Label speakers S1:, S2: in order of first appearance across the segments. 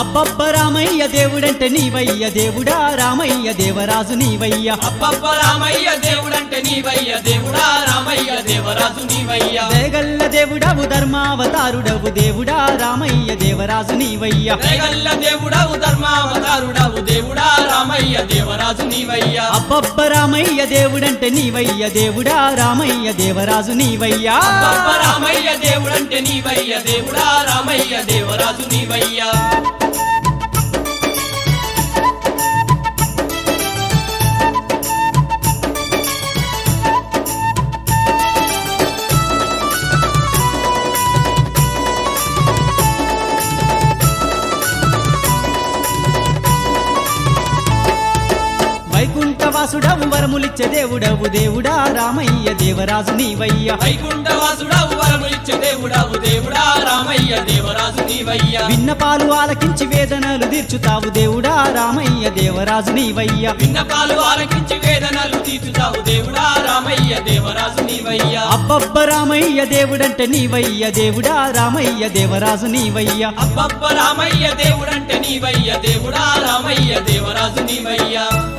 S1: అబ్బబ్బ రామయ్య దేవుడంటే నీవయ్య దేవుడా రామయ్య దేవరాజు నీవయ్య
S2: అబ్బబ్బ రామయ్య దేవుడంటే నీవయ్య దేవుడా రామయ్య దేవరాజు నీవయ్య
S1: వేగల్ల దేవుడవు ధర్మావతారుడవు దేవుడా రామయ్య దేవరాజు నీవయ్య
S2: రేగల్ల దేవుడవు ధర్మావతారుడవు దేవుడా రామయ్య దేవరాజు నీవయ్య
S1: అబ్బబ్బ రామయ్య దేవుడంటే నీవయ్య దేవుడా రామయ్య దేవరాజు నీవయ్య
S2: అబ్బబ్బ రామయ్య దేవుడంటే నీవయ్య దేవుడా రామయ్య దేవరాజు నీవయ్య
S1: వైకుంఠవాసుడవు వరములిచ్చే దేవుడవు దేవుడా రామయ్య దేవరాజు నీవయ్య
S2: వైకుంఠవాసుడవు వరములిచ్చే దేవుడవు దేవుడా రామయ్య దేవరాజు నీవయ్య
S1: విన్నపాలు ఆలకించి వేదనలు తీర్చుతావు దేవుడా రామయ్య దేవరాజు నీవయ్య
S2: విన్నపాలు ఆలకించి వేదనలు తీర్చుతావు దేవుడా రామయ్య దేవరాజు నీవయ్య
S1: అబ్బబ్బ రామయ్య దేవుడంటే నీవయ్య దేవుడా రామయ్య దేవరాజు నీవయ్య
S2: అబ్బబ్బ రామయ్య దేవుడంటే నీవయ్య దేవుడా రామయ్య దేవరాజు నీవయ్య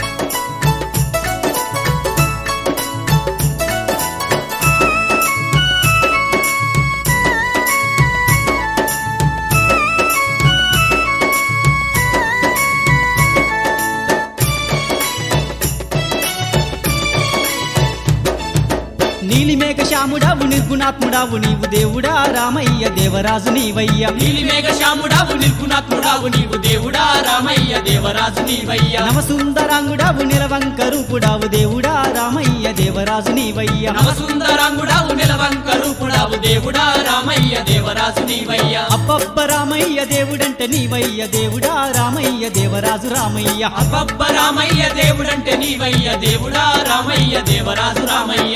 S1: నీలిమేఘ శ్యాముడవు నిర్గుణాత్ముడవు నీవు దేవుడా రామయ్య దేవరాజు నీవయ్య
S2: నీలి మేఘ శ్యాముడావు నిర్గుణాత్ముడావు నీవు దేవుడా రామయ్య దేవరాజు నీవయ్య
S1: నవసుందరాంగుడవు నిలవంక రూపుడావు దేవుడా రామయ్య దేవరాజు నీవయ్య
S2: నవసుందరాంగుడావు నిలవంక రూపుడావు దేవుడా రామయ్య దేవరాజు నీవయ్య
S1: అబ్బబ్బ రామయ్య దేవుడంటే నీవయ్య దేవుడా రామయ్య దేవరాజు రామయ్య
S2: అబ్బబ్బ రామయ్య దేవుడంటే నీవయ్య దేవుడా రామయ్య దేవరాజు రామయ్య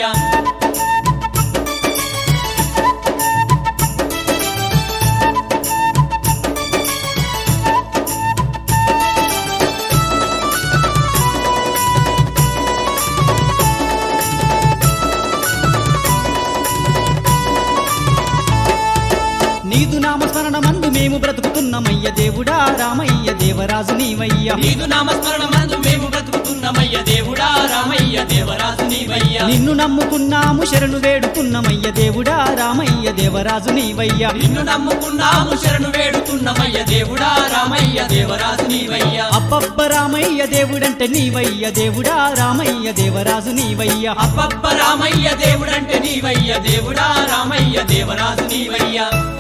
S1: నీదు నామస్మరణ మందు మేము బ్రతుకుతున్నామయ్య దేవుడా రామయ్య దేవరాజు నీవయ్య
S2: నీదు నామస్మరణ మందు మేము బ్రతుకుతున్నామయ్య దేవుడా రామయ్య దేవరాజు నీవయ్య
S1: నిన్ను నమ్ముకున్నాము శరణు వేడుకున్నామయ్య దేవుడా రామయ్య దేవరాజు నీవయ్య
S2: నిన్ను నమ్ముకున్నాము శరణు వేడుతున్నమయ్య దేవుడా రామయ్య దేవరాజు నీవయ్య
S1: అబ్బబ్బ రామయ్య దేవుడంటే నీవయ్య దేవుడా రామయ్య దేవరాజు నీవయ్య
S2: అబ్బబ్బ రామయ్య దేవుడంటే నీవయ్య దేవుడా రామయ్య దేవరాజు నీవయ్య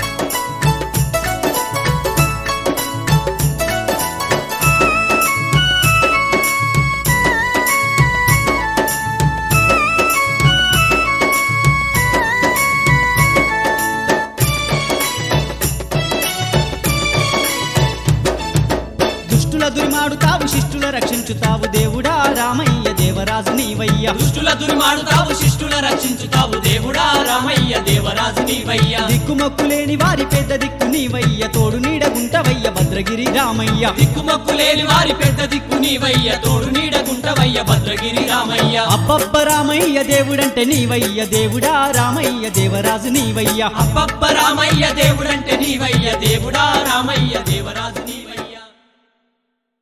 S1: దుష్టుల దుర్మాడుతావు శిష్టుల రక్షించుతావు దేవుడా రామయ్య దేవరాజు నీవయ్య
S2: దుష్టుల దుర్మాడుతావు శిష్టుల రక్షించుతావు దేవుడా రామయ్య దేవరాజు నీవయ్య
S1: దిక్కుమొక్కు లేని వారి పెద్ద దిక్కు నీవయ్య తోడు నీడగుంటవయ్య భద్రగిరి రామయ్య
S2: దిక్కుమొక్కు లేని వారి పెద్ద దిక్కు నీవయ్య తోడు నీడగుంటవయ్య భద్రగిరి రామయ్య
S1: అబ్బబ్బ రామయ్య దేవుడంటే నీవయ్య దేవుడా రామయ్య దేవరాజు నీవయ్య
S2: అబ్బబ్బ రామయ్య దేవుడంటే నీవయ్య దేవుడా